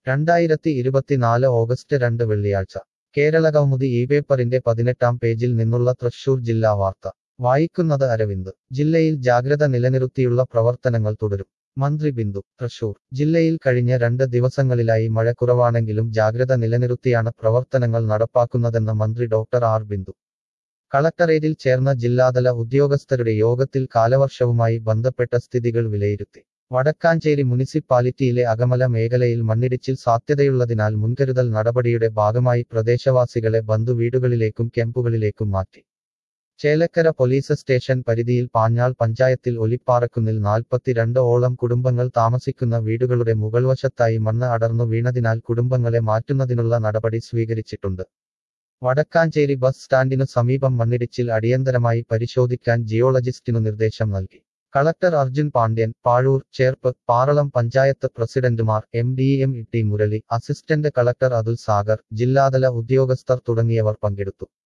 രണ്ടായിരത്തി ഇരുപത്തിനാല് ഓഗസ്റ്റ് രണ്ട് വെള്ളിയാഴ്ച കേരളകൗമുദി ഈ പേപ്പറിന്റെ പതിനെട്ടാം പേജിൽ നിന്നുള്ള തൃശൂർ ജില്ലാ വാർത്ത വായിക്കുന്നത് അരവിന്ദ് ജില്ലയിൽ ജാഗ്രത നിലനിർത്തിയുള്ള പ്രവർത്തനങ്ങൾ തുടരും മന്ത്രി ബിന്ദു തൃശൂർ ജില്ലയിൽ കഴിഞ്ഞ രണ്ട് ദിവസങ്ങളിലായി മഴ കുറവാണെങ്കിലും ജാഗ്രത നിലനിർത്തിയാണ് പ്രവർത്തനങ്ങൾ നടപ്പാക്കുന്നതെന്ന് മന്ത്രി ഡോക്ടർ ആർ ബിന്ദു കളക്ടറേറ്റിൽ ചേർന്ന ജില്ലാതല ഉദ്യോഗസ്ഥരുടെ യോഗത്തിൽ കാലവർഷവുമായി ബന്ധപ്പെട്ട സ്ഥിതികൾ വിലയിരുത്തി വടക്കാഞ്ചേരി മുനിസിപ്പാലിറ്റിയിലെ അകമല മേഖലയിൽ മണ്ണിടിച്ചിൽ സാധ്യതയുള്ളതിനാൽ മുൻകരുതൽ നടപടിയുടെ ഭാഗമായി പ്രദേശവാസികളെ ബന്ധുവീടുകളിലേക്കും ക്യാമ്പുകളിലേക്കും മാറ്റി ചേലക്കര പോലീസ് സ്റ്റേഷൻ പരിധിയിൽ പാഞ്ഞാൾ പഞ്ചായത്തിൽ ഒലിപ്പാറക്കുന്നിൽ നാൽപ്പത്തിരണ്ട് ഓളം കുടുംബങ്ങൾ താമസിക്കുന്ന വീടുകളുടെ മുകൾവശത്തായി മണ്ണ് അടർന്നു വീണതിനാൽ കുടുംബങ്ങളെ മാറ്റുന്നതിനുള്ള നടപടി സ്വീകരിച്ചിട്ടുണ്ട് വടക്കാഞ്ചേരി ബസ് സ്റ്റാൻഡിനു സമീപം മണ്ണിടിച്ചിൽ അടിയന്തരമായി പരിശോധിക്കാൻ ജിയോളജിസ്റ്റിനു നിർദ്ദേശം നൽകി കളക്ടർ അർജുൻ പാണ്ഡ്യൻ പാഴൂർ ചേർപ്പ് പാറളം പഞ്ചായത്ത് പ്രസിഡന്റുമാർ M D M T Murali assistant collector Athul Sagar ജില്ലാതല ഉദ്യോഗസ്ഥർ തുടങ്ങിയവർ പങ്കെടുത്തു